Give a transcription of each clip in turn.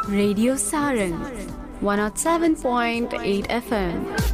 Radio Saran 107.8 FM.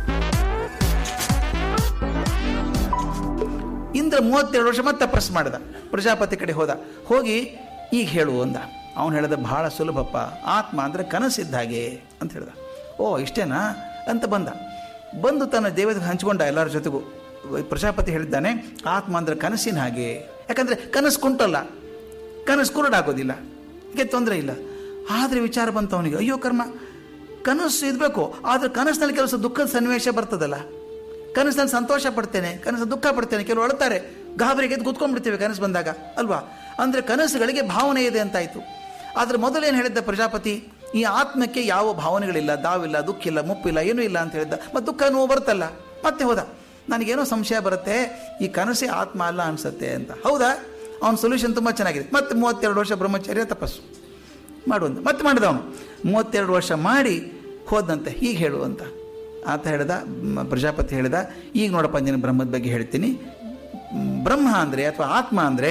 Indra ಮೂವತ್ತೆರಡು ವರ್ಷ ಮತ್ತೆ ತಪಸ್ ಮಾಡಿದ ಪ್ರಜಾಪತಿ ಕಡೆ ಹೋದ ಹೋಗಿ ಈಗ ಹೇಳು ಅಂದ ಅವನು ಹೇಳಿದ ಬಹಳ ಸುಲಭಪ್ಪ ಆತ್ಮ ಅಂದರೆ ಕನಸಿದ್ದ ಹಾಗೆ ಅಂತ ಹೇಳ್ದ ಓ ಇಷ್ಟೇನಾ ಅಂತ ಬಂದ ಬಂದು ತನ್ನ ದೇವತೆಗೆ ಹಂಚ್ಕೊಂಡ ಎಲ್ಲರ ಜೊತೆಗೂ ಪ್ರಜಾಪತಿ ಹೇಳಿದ್ದಾನೆ ಆತ್ಮ ಅಂದರೆ ಕನಸಿನ ಹಾಗೆ ಯಾಕಂದರೆ ಕನಸು ಕುಂಟಲ್ಲ ಕನಸು ಕುರುಡಾಗೋದಿಲ್ಲ ಹೀಗೆ ತೊಂದರೆ ಇಲ್ಲ ಆದರೆ ವಿಚಾರ ಬಂತು ಅವನಿಗೆ ಅಯ್ಯೋ ಕರ್ಮ ಕನಸು ಇರಬೇಕು ಆದರೆ ಕನಸಿನಲ್ಲಿ ಕೆಲಸ ದುಃಖದ ಸನ್ನಿವೇಶ ಬರ್ತದಲ್ಲ ಕನಸಲ್ಲಿ ಸಂತೋಷ ಪಡ್ತೇನೆ ಕನಸು ದುಃಖ ಪಡ್ತೇನೆ ಕೆಲವು ಅಳ್ತಾರೆ ಗಾಬರಿಗೆ ಎದ್ದು ಕೂತ್ಕೊಂಡ್ಬಿಡ್ತೇವೆ ಕನಸು ಬಂದಾಗ ಅಲ್ವಾ ಅಂದರೆ ಕನಸುಗಳಿಗೆ ಭಾವನೆ ಇದೆ ಅಂತಾಯಿತು ಆದರೆ ಮೊದಲೇನು ಹೇಳಿದ್ದ ಪ್ರಜಾಪತಿ ಈ ಆತ್ಮಕ್ಕೆ ಯಾವ ಭಾವನೆಗಳಿಲ್ಲ ದಾವಿಲ್ಲ ದುಃಖಿಲ್ಲ ಮುಪ್ಪಿಲ್ಲ ಏನೂ ಇಲ್ಲ ಅಂತ ಹೇಳಿದ್ದ ಮತ್ತು ದುಃಖ ನೋವು ಬರುತ್ತಲ್ಲ ಮತ್ತೆ ಹೋದ ನನಗೇನೋ ಸಂಶಯ ಬರುತ್ತೆ ಈ ಕನಸೇ ಆತ್ಮ ಅಲ್ಲ ಅನಿಸುತ್ತೆ ಅಂತ ಹೌದಾ ಅವನ ಸೊಲ್ಯೂಷನ್ ತುಂಬ ಚೆನ್ನಾಗಿದೆ ಮತ್ತೆ ಮೂವತ್ತೆರಡು ವರ್ಷ ಬ್ರಹ್ಮಚರ್ಯ ತಪಸ್ಸು ಮಾಡುವಂತ ಮತ್ತೆ ಮಾಡಿದ ಅವನು ಮೂವತ್ತೆರಡು ವರ್ಷ ಮಾಡಿ ಹೋದಂತೆ ಹೀಗೆ ಹೇಳು ಅಂತ ಆತ ಹೇಳ್ದ ಮ್, ಪ್ರಜಾಪತಿ ಹೇಳ್ದ ಈಗ ನೋಡಪ್ಪ ನೀನು ಬ್ರಹ್ಮದ ಬಗ್ಗೆ ಹೇಳ್ತೀನಿ ಮ್, ಬ್ರಹ್ಮ ಅಂದರೆ ಅಥವಾ ಆತ್ಮ ಅಂದರೆ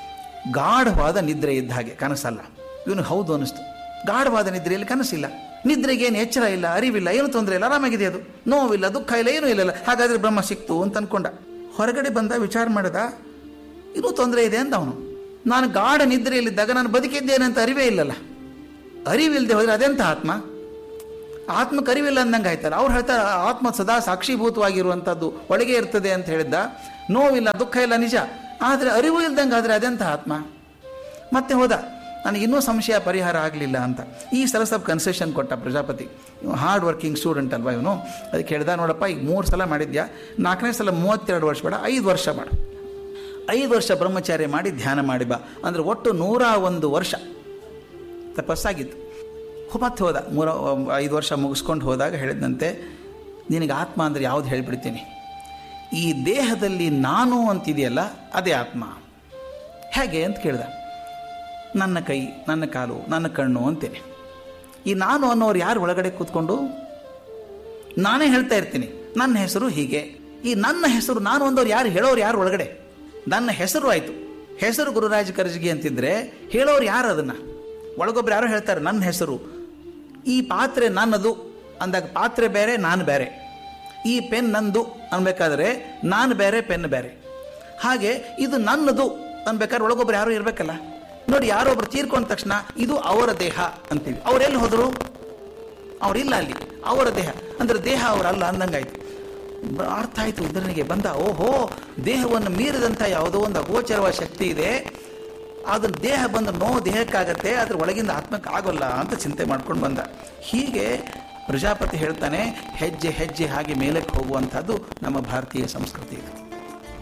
ಗಾಢವಾದ ನಿದ್ರೆ ಇದ್ದ ಹಾಗೆ ಕನಸಲ್ಲ ಇವನು ಹೌದು ಅನ್ನಿಸ್ತು ಗಾಢವಾದ ನಿದ್ರೆಯಲ್ಲಿ ಕನಸಿಲ್ಲ ನಿದ್ರೆಗೆ ಏನು ಎಚ್ಚರ ಇಲ್ಲ ಅರಿವಿಲ್ಲ ಏನು ತೊಂದರೆ ಇಲ್ಲ ಆರಾಮಾಗಿದೆ ಅದು ನೋವಿಲ್ಲ ದುಃಖ ಇಲ್ಲ ಏನೂ ಇಲ್ಲ ಹಾಗಾದರೆ ಬ್ರಹ್ಮ ಸಿಕ್ತು ಅಂತ ಅನ್ಕೊಂಡ ಹೊರಗಡೆ ಬಂದ ವಿಚಾರ ಮಾಡಿದ ಇನ್ನೂ ತೊಂದರೆ ಇದೆ ಅಂತ ಅವನು ನಾನು ಗಾಢ ನಿದ್ರೆಯಲ್ಲಿದ್ದಾಗ ನಾನು ಬದುಕಿದ್ದೇನೆ ಅಂತ ಅರಿವೇ ಇಲ್ಲಲ್ಲ ಅರಿವಿಲ್ಲದೆ ಹೋದರೆ ಅದೆಂತ ಆತ್ಮ ಆತ್ಮಕ್ಕೆ ಅರಿವಿಲ್ಲ ಅಂದಂಗೆ ಆಯ್ತಲ್ಲ ಅವ್ರು ಹೇಳ್ತಾರೆ ಆತ್ಮ ಸದಾ ಸಾಕ್ಷೀಭೂತವಾಗಿರುವಂಥದ್ದು ಒಳಗೆ ಇರ್ತದೆ ಅಂತ ಹೇಳಿದ್ದ ನೋವಿಲ್ಲ ದುಃಖ ಇಲ್ಲ ನಿಜ ಆದರೆ ಅರಿವು ಇಲ್ದಂಗೆ ಆದರೆ ಅದೆಂತ ಆತ್ಮ ಮತ್ತೆ ಹೋದ ನನಗೆ ಇನ್ನೂ ಸಂಶಯ ಪರಿಹಾರ ಆಗಲಿಲ್ಲ ಅಂತ ಈ ಸಲ ಸ್ವಲ್ಪ ಕನ್ಸೆಷನ್ ಕೊಟ್ಟ ಪ್ರಜಾಪತಿ ಇವ ಹಾರ್ಡ್ ವರ್ಕಿಂಗ್ ಸ್ಟೂಡೆಂಟ್ ಅಲ್ವಾ ಇವನು ಅದಕ್ಕೆ ಹೇಳ್ದ ನೋಡಪ್ಪ ಈಗ ಮೂರು ಸಲ ಮಾಡಿದ್ಯಾ ನಾಲ್ಕನೇ ಸಲ ಮೂವತ್ತೆರಡು ವರ್ಷ ಬೇಡ ಐದು ವರ್ಷ ಮಾಡು ಐದು ವರ್ಷ ಬ್ರಹ್ಮಚಾರ್ಯ ಮಾಡಿ ಧ್ಯಾನ ಮಾಡಿ ಬಾ ಅಂದರೆ ಒಟ್ಟು ನೂರ ಒಂದು ವರ್ಷ ತಪಸ್ಸಾಗಿತ್ತು ಹೋ- ಮತ್ತೆ ಹೋದ ಮೂರ ಐದು ವರ್ಷ ಮುಗಿಸ್ಕೊಂಡು ಹೋದಾಗ ಹೇಳಿದಂತೆ ನಿನಗೆ ಆತ್ಮ ಅಂದರೆ ಯಾವ್ದು ಹೇಳಿಬಿಡ್ತೀನಿ ಈ ದೇಹದಲ್ಲಿ ನಾನು ಅಂತಿದೆಯಲ್ಲ ಅದೇ ಆತ್ಮ ಹೇಗೆ ಅಂತ ಕೇಳ್ದ ನನ್ನ ಕೈ ನನ್ನ ಕಾಲು ನನ್ನ ಕಣ್ಣು ಅಂತೇನೆ ಈ ನಾನು ಅನ್ನೋರು ಯಾರು ಒಳಗಡೆ ಕೂತ್ಕೊಂಡು ನಾನೇ ಹೇಳ್ತಾ ಇರ್ತೀನಿ ನನ್ನ ಹೆಸರು ಹೀಗೆ ಈ ನನ್ನ ಹೆಸರು ನಾನು ಅಂದವ್ರು ಯಾರು ಹೇಳೋರು ಯಾರು ಒಳಗಡೆ ನನ್ನ ಹೆಸರು ಆಯಿತು ಹೆಸರು ಗುರುರಾಜ ಕರ್ಜಿಗೆ ಅಂತಿದ್ರೆ ಹೇಳೋರು ಯಾರು ಅದನ್ನು ಒಳಗೊಬ್ರು ಯಾರೋ ಹೇಳ್ತಾರೆ ನನ್ನ ಹೆಸರು ಈ ಪಾತ್ರೆ ನನ್ನದು ಅಂದಾಗ ಪಾತ್ರೆ ಬೇರೆ ನಾನು ಬೇರೆ ಈ ಪೆನ್ ನಂದು ಅನ್ಬೇಕಾದ್ರೆ ನಾನು ಬೇರೆ ಪೆನ್ ಬೇರೆ ಹಾಗೆ ಇದು ನನ್ನದು ಅನ್ಬೇಕಾದ್ರೆ ಒಳಗೊಬ್ರು ಯಾರು ಇರಬೇಕಲ್ಲ ನೋಡಿ ಯಾರೊಬ್ರು ತೀರ್ಕೊಂಡ ತಕ್ಷಣ ಇದು ಅವರ ದೇಹ ಅಂತೀವಿ ಅವರೆಲ್ಲಿ ಹೋದರು ಅವರಿಲ್ಲ ಅಲ್ಲಿ ಅವರ ದೇಹ ಅಂದ್ರೆ ದೇಹ ಅವರಲ್ಲ ಅಂದಂಗಾಯ್ತು ಬ- ಅರ್ಥ ಆಯ್ತು ಇದರನಿಗೆ ಬಂದ ಓಹೋ ದೇಹವನ್ನು ಮೀರಿದಂಥ ಯಾವುದೋ ಒಂದು ಅಗೋಚರವಾದ ಶಕ್ತಿ ಇದೆ ಅದನ್ನ ದೇಹ ಬಂದು ನೋವು ದೇಹಕ್ಕಾಗತ್ತೆ ಅದ್ರ ಒಳಗಿಂದ ಆತ್ಮಕ್ಕೆ ಆಗೋಲ್ಲ ಅಂತ ಚಿಂತೆ ಮಾಡ್ಕೊಂಡು ಬಂದ ಹೀಗೆ ಪ್ರಜಾಪತಿ ಹೇಳ್ತಾನೆ ಹೆಜ್ಜೆ ಹೆಜ್ಜೆ ಹಾಗೆ ಮೇಲಕ್ಕೆ ಹೋಗುವಂಥದ್ದು ನಮ್ಮ ಭಾರತೀಯ ಸಂಸ್ಕೃತಿ ಇದು